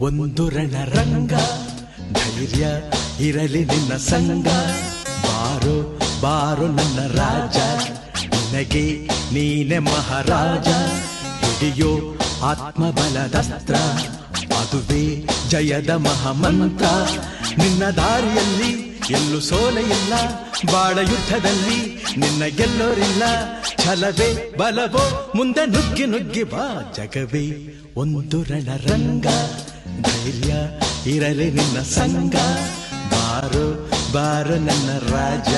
ಒಂದು ರಣರಂಗ ಧೈರ್ಯ ಇರಲಿ ನಿನ್ನ ಸಂಗ ಬಾರೋ ಬಾರೋ ನನ್ನ ರಾಜ ನಿನಗೆ ನೀನೆ ಮಹಾರಾಜ ಹಿಡಿಯೋ ಆತ್ಮಬಲದಸ್ತ್ರ ಅದುವೇ ಜಯದ ಮಹಾಮಂತ್ರ ನಿನ್ನ ದಾರಿಯಲ್ಲಿ ಎಲ್ಲೂ ಸೋಲೆ ಇಲ್ಲ ಬಾಳ ಯುದ್ಧದಲ್ಲಿ ನಿನ್ನ ಗೆಲ್ಲೋರಿಲ್ಲ ಛಲವೇ ಬಲವೋ ಮುಂದೆ ನುಗ್ಗಿ ನುಗ್ಗಿ ಬಾ ಜಗವೇ ಒಂದು ರಣರಂಗ ಧೈರ್ಯ ಇರಲಿ ನಿನ್ನ ಸಂಗ ಬಾರೋ ಬಾರೋ ನನ್ನ ರಾಜ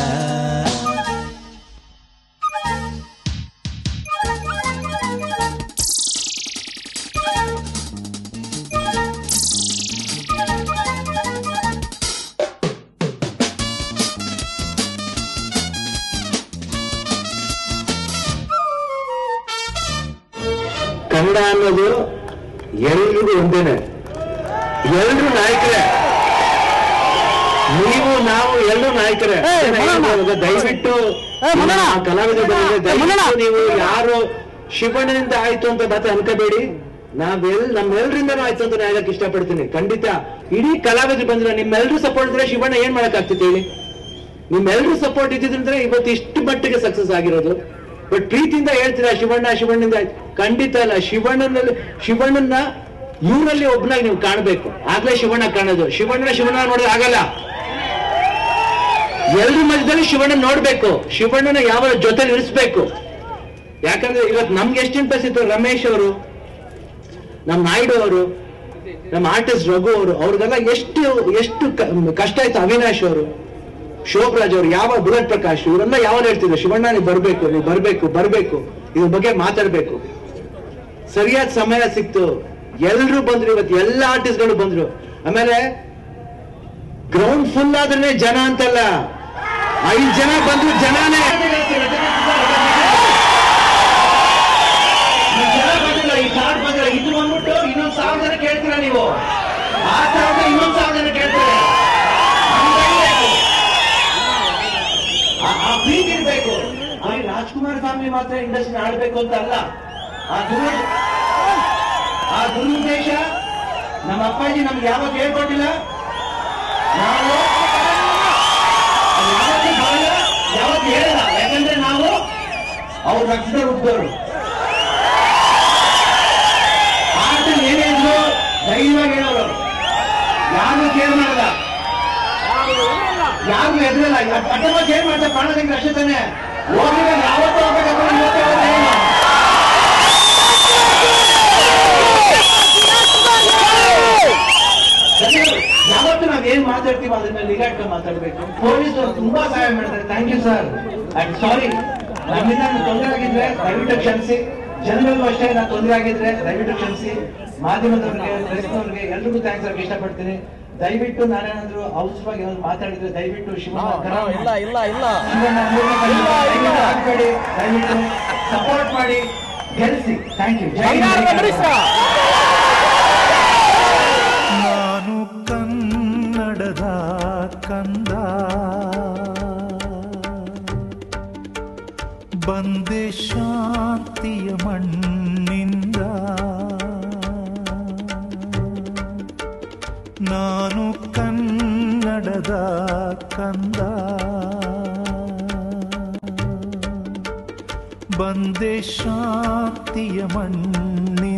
ಕನ್ನಡ ಅನ್ನೋದು ಎಲ್ರಿಗೂ ಒಂದೇನೆ ಎಲ್ರು ನಾಯಕರೇ ನೀವು ನಾವು ಎಲ್ಲರೂ ನಾಯಕರೇ ಇವಾಗ ದಯವಿಟ್ಟು ಆ ಕಲಾವಿದ ಬಂದಿದೆ ದಯವಿಟ್ಟು ನೀವು ಯಾರು ಶಿವಣ್ಣನಿಂದ ಆಯ್ತು ಅಂತ ಮಾತ್ರ ಅನ್ಕೋಬೇಡಿ ನಾವೆಲ್ ನಮ್ಮೆಲ್ಲರಿಂದನೂ ಆಯ್ತು ಅಂತ ನಾನು ಹೇಳಕ್ ಇಷ್ಟಪಡ್ತೀನಿ ಖಂಡಿತ ಇಡೀ ಕಲಾವಿದ್ರು ಬಂದ್ರೆ ನಿಮ್ಮೆಲ್ಲರೂ ಸಪೋರ್ಟ್ ಇದ್ರೆ ಶಿವಣ್ಣ ಏನ್ ಮಾಡಕ್ ಆಗ್ತೈತೆ ಹೇಳಿ ನಿಮ್ಮೆಲ್ಲರೂ ಸಪೋರ್ಟ್ ಇದ್ದಿದ್ರೆ ಇವತ್ತು ಇಷ್ಟು ಮಟ್ಟಿಗೆ ಸಕ್ಸಸ್ ಆಗಿರೋದು ಬಟ್ ಪ್ರೀತಿಯಿಂದ ಹೇಳ್ತೀರಾ ಶಿವಣ್ಣ ಶಿವಣ್ಣನಿಂದ ಆಯ್ತು. ಖಂಡಿತ ಅಲ್ಲ ಶಿವಣ್ಣನಲ್ಲಿ ಶಿವಣ್ಣನ ಇವರಲ್ಲಿ ಒಬ್ನಾಗಿ ನೀವು ಕಾಣಬೇಕು ಆಗ್ಲೇ ಶಿವಣ್ಣ ಕಾಣೋದು ಶಿವಣ್ಣ ಶಿವಣ್ಣ ನೋಡಿದ್ರೆ ಆಗಲ್ಲ ಎಲ್ರ ಮಧ್ಯದಲ್ಲಿ ಶಿವಣ್ಣ ನೋಡ್ಬೇಕು ಶಿವಣ್ಣನ ಯಾವ ಜೊತೆ ಇರಿಸ್ಬೇಕು ಯಾಕಂದ್ರೆ ಇವತ್ತು ನಮ್ಗೆ ಎಷ್ಟು ಇಂಟ್ರೆಸ್ಟ್ ಇತ್ತು ರಮೇಶ್ ಅವರು ನಮ್ಮ ನಾಯ್ಡು ಅವರು ನಮ್ಮ ಆರ್ಟಿಸ್ಟ್ ರಘು ಅವರು ಅವ್ರಿಗೆಲ್ಲ ಎಷ್ಟು ಎಷ್ಟು ಕ- ಕಷ್ಟ ಆಯ್ತು ಅವಿನಾಶ್ ಅವರು ಶೋಭರಾಜ್ ಅವರು ಯಾವ ಬುಲೆಟ್ ಪ್ರಕಾಶ್ ಇವರೆಲ್ಲ ಯಾವಾಗ ಹೇಳ್ತಿದ್ರು ಶಿವಣ್ಣ ನೀವು ಬರ್ಬೇಕು ನೀವು ಬರ್ಬೇಕು ಬರ್ಬೇಕು ಇದ್ರ ಬಗ್ಗೆ ಮಾತಾಡ್ಬೇಕು ಸರಿಯಾದ ಸಮಯ ಸಿಕ್ತು ಎಲ್ರು ಬಂದ್ರು ಇವತ್ತು ಎಲ್ಲ ಆರ್ಟಿಸ್ಟ್ಗಳು ಬಂದ್ರು ಆಮೇಲೆ ಗ್ರೌಂಡ್ ಫುಲ್ ಆದ್ರೆ ಜನ ಅಂತಲ್ಲ ಐದು ಜನ ಬಂದ್ರು ಜನನೇ ಈ ಜನ ಬಂದಿಲ್ಲ ಈ ಸಾವಿರ ಬಂದಿಲ್ಲ ಇದು ಬಂದ್ಬಿಟ್ಟು ಇನ್ನೊಂದ್ ಸಾವಿರ ಜನ ಕೇಳ್ತೀರಾ ನೀವು ಆ ಸಾವಿರ ಇನ್ನೊಂದ್ ಸಾವಿರ ಜನ ಕೇಳ್ತಾರೆ ಹಂಗಾಗ್ಬೇಕು. ಆ- ಆ ಪ್ರೀತಿ ಇರ್ಬೇಕು ಅಲ್ಲಿ ರಾಜ್ಕುಮಾರ್ ಫ್ಯಾಮಿಲಿ ಮಾತ್ರ ಇಂಡಸ್ಟ್ರಿ ಆಡ್ಬೇಕು ಅಂತ ಅಲ್ಲ ಆ ದುರು ಆ ದುರುದ್ದೇಶ ನಮ್ಮ ಅಪ್ಪಾಜಿ ನಮ್ಗೆ ಯಾವಾಗ ಹೇಳ್ಕೊಟ್ಟಿಲ್ಲ ನಾವು ಯಾವತ್ತೂ ಬರಲ್ಲ ಯಾವತ್ತು ಹೇಳಲ್ಲ ಯಾಕಂದ್ರೆ ನಾವು ಅವ್ರ ರಕ್ತದ ಹುಟ್ಟಿದವರು ಆಟಲ್ಲಿ ಏನೇ ಇದ್ರು ಧೈರ್ಯವಾಗಿ ಹೇಳೋರು ಯಾರು ಕೇರ್ ಮಾಡಲ್ಲ ಯಾರು ಎದುರಲ್ಲ ಪಟ್ಟಮ್ಮ ಕೇರ್ ಮಾಡ್ತಾರೆ ಪ್ರಾಣ ತೆಗೆದ್ರೆ ಅಷ್ಟೇ ತಾನೆ ಹೋಗಿದ್ರೆ ಯಾವತ್ತೂ ಹೋಗ್ಬೇಕಪ್ಪ ಇವತ್ತೇ ಹೋದ್ರೆ ಏನು? ಧನ್ಯವಾದ. ಯಾವತ್ತು ನಾವ್ ಏನ್ ಮಾತಾಡ್ತೀವಿ ಅದನ್ನ ನಿಗಾ ಇಟ್ಕೊಂಡು ಮಾತಾಡ್ಬೇಕು ಪೊಲೀಸರು ತುಂಬಾ ಸಹಾಯ ಮಾಡ್ತಾರೆ thank you sir I sorry ನಮ್ಮಿಂದ ತೊಂದರೆ ಆಗಿದ್ರೆ ದಯವಿಟ್ಟು ಕ್ಷಮಿಸಿ ಜನರಿಗೂ ಅಷ್ಟೇ ನಾನು ತೊಂದರೆ ಆಗಿದ್ರೆ ದಯವಿಟ್ಟು ಕ್ಷಮಿಸಿ ಮಾಧ್ಯಮದವ್ರಿಗೆ ಪ್ರೆಸ್ನವ್ರಿಗೆ ಎಲ್ರಿಗೂ ಥ್ಯಾಂಕ್ಸ್ ಹೇಳಕ್ ಇಷ್ಟಪಡ್ತೀನಿ ದಯವಿಟ್ಟು ನಾನೇನಾದ್ರು ಅವಸರವಾಗಿ ಏನಾದ್ರು ಮಾತಾಡಿದ್ರೆ ದಯವಿಟ್ಟು ಶಿವಣ್ಣ ಕರಾವ್ ಇಲ್ಲ ಇಲ್ಲ ಇಲ್ಲ ಶಿವಣ್ಣ ಮೂರನೇ ಕನ್ನಡ ದಯವಿಟ್ಟು ಹಾಕ್ಬೇಡಿ ದಯವಿಟ್ಟು ಸಪೋರ್ಟ್ ಮಾಡಿ ಗೆಲ್ಸಿ ಥ್ಯಾಂಕ್ ಯು ಜೈ ಹಿಂದ್, ಜೈ ಕರ್ನಾಟಕ. ನಾನು ಕನ್ನಡದ ಕಂದ ಬಂದೆ ಶಾಂತಿಯ ಮಣ್ಣಿಂದ ನಾನು ಕನ್ನಡದ ಕಂದ ಬಂದೆ ಶಾಂತಿಯ ಮಣ್ಣಿಂದ